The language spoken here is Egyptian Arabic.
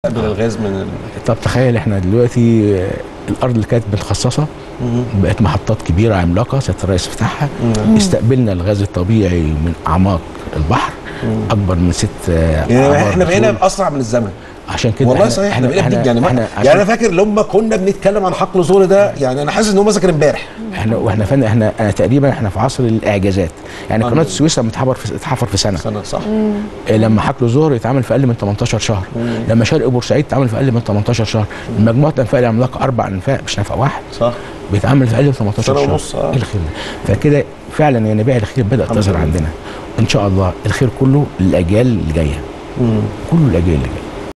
مستقبل الغاز من ال... طب تخيل احنا دلوقتي آه، الارض اللي كانت متخصصه بقت محطات كبيره عملاقه سياده الرئيس فتحها استقبلنا الغاز الطبيعي من اعماق البحر اكبر من ست آه، يعني أعمار احنا بترول. بقينا اسرع من الزمن عشان كده والله إحنا- صحيح احنا بقينا بنت- يعني ما- احنا يعني انا فاكر لما كنا بنتكلم عن حقل زور ده يعني انا حاسس ان هو مثلا كان امبارح احنا واحنا فن احنا انا تقريبا احنا في عصر الاعجازات يعني آه. قناه السويس لما اتحفر في اتحفر في سنه سنه صح آه، لما حقل ظهر يتعمل في اقل من 18 شهر لما شرق بورسعيد اتعمل في اقل من 18 شهر مجموعه انفاق العملاقه اربع انفاق مش نفق واحد صح بيتعمل في اقل من 18 سنة شهر ونص، آه. ايه الخير ده؟ فكده فعلا ينابيع الخير بدات الحمد تظهر لله. عندنا ان شاء الله الخير كله للاجيال اللي جايه كله الاجيال اللي جايه